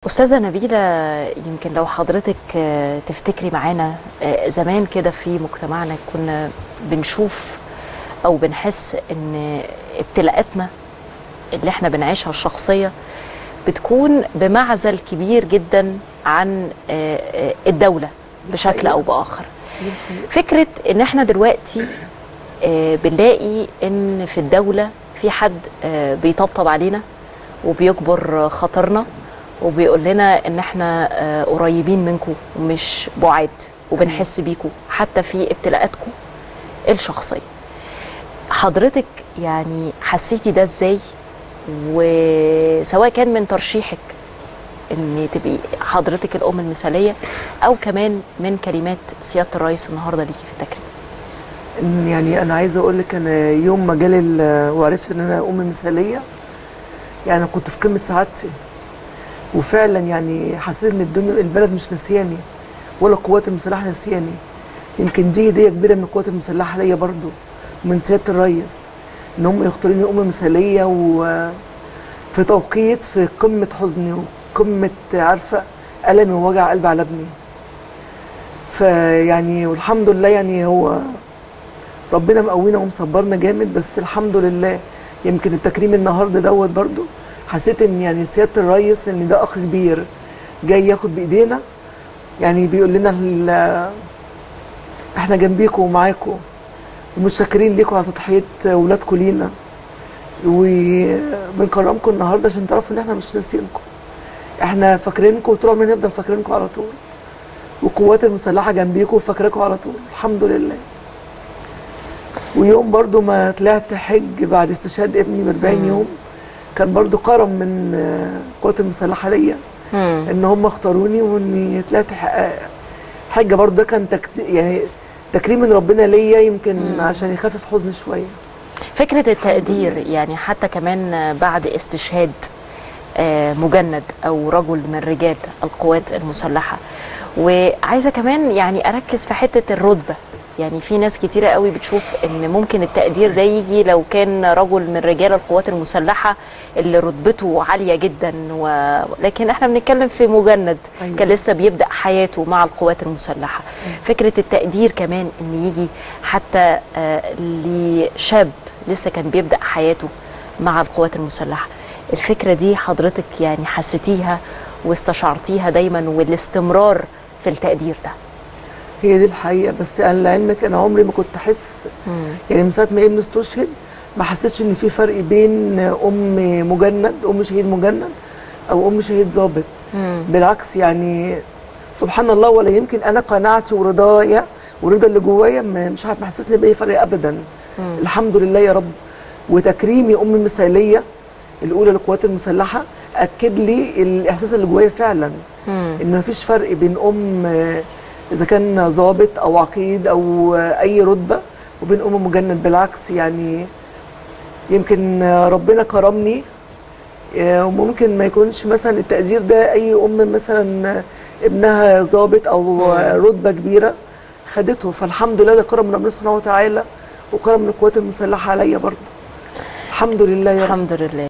أستاذة نبيلة يمكن لو حضرتك آه، تفتكري معانا آه، زمان كده في مجتمعنا كنا بنشوف أو بنحس إن ابتلاءاتنا اللي احنا بنعيشها الشخصية بتكون بمعزل كبير جدا عن آه، آه، الدولة بشكل أو بآخر فكرة إن احنا دلوقتي آه، بنلاقي إن في الدولة في حد آه، بيطبطب علينا وبيكبر خطرنا وبيقول لنا ان احنا آه، قريبين منكم ومش بعاد وبنحس بيكم حتى في ابتلاءاتكم الشخصيه حضرتك يعني حسيتي ده ازاي وسواء كان من ترشيحك ان تبقي حضرتك الام المثاليه او كمان من كلمات سياده الرئيس النهارده ليكي في التكريم إن يعني انا عايزه اقول لك انا يوم ما جالي ال- وعرفت ان انا ام مثاليه يعني أنا كنت في قمه سعادتي وفعلا يعني حسيت ان الدنيا البلد مش نسياني ولا القوات المسلحه نسياني يمكن دي هديه كبيره من القوات المسلحه ليا برضو ومن سياده الرئيس ان هم يختاروني ام مثاليه وفي توقيت في قمه حزني وقمه عارفه المي ووجع قلبي على ابني فيعني والحمد لله يعني هو ربنا مقوينا ومصبرنا جامد بس الحمد لله يمكن التكريم النهارده دوت برضو حسيت ان يعني سياده الريس ان ده اخ كبير جاي ياخد بايدينا يعني بيقول لنا ال- احنا جنبيكم ومعاكم ومتشكرين ليكم على تضحيه ولادكم لينا وبنكرمكم النهارده عشان تعرفوا ان احنا مش ناسيينكم احنا فاكرينكم وطول عمرنا نفضل فاكرينكم على طول والقوات المسلحه جنبيكم وفاكراكم على طول الحمد لله ويوم برضو ما طلعت حج بعد استشهاد ابني ب 40 يوم كان برضو كرم من آه، القوات المسلحه ليا ان هم اختاروني واني طلعت ح- حجه برضو ده كان تكت... يعني تكريم من ربنا ليا يمكن عشان يخفف حزني شويه فكرة التقدير يعني حتى كمان بعد استشهاد آه، مجند أو رجل من رجال القوات المسلحة وعايزة كمان يعني أركز في حتة الرتبة يعني في ناس كتيرة قوي بتشوف ان ممكن التقدير ده يجي لو كان رجل من رجال القوات المسلحة اللي رتبته عالية جدا و... لكن احنا بنتكلم في مجند أيوة. كان لسه بيبدأ حياته مع القوات المسلحة فكرة التقدير كمان ان يجي حتى آه، لشاب لسه كان بيبدأ حياته مع القوات المسلحة الفكرة دي حضرتك يعني حسيتيها واستشعرتيها دايما والاستمرار في التقدير ده هي دي الحقيقه بس انا لعلمك انا عمري ما كنت احس يعني من ساعه ما ابني استشهد ما حسيتش ان في فرق بين ام مجند ام شهيد مجند او ام شهيد ضابط بالعكس يعني سبحان الله ولا يمكن انا قناعتي ورضايا ورضا اللي جوايا ما- مش عارف محسسني باي فرق ابدا الحمد لله يا رب وتكريمي ام المثاليه الاولى للقوات المسلحه اكد لي الاحساس اللي جوايا فعلا ان مفيش فرق بين ام آه، اذا كان ضابط او عقيد او آه، اي رتبه وبين ام مجند بالعكس يعني يمكن آه، ربنا كرمني آه، وممكن ما يكونش مثلا التقدير ده اي ام مثلا آه، ابنها ضابط او آه، رتبه كبيره خدته فالحمد لله ده كرم من ربنا سبحانه وتعالى وكرم من القوات المسلحه عليا برضه الحمد لله يا رب الحمد لله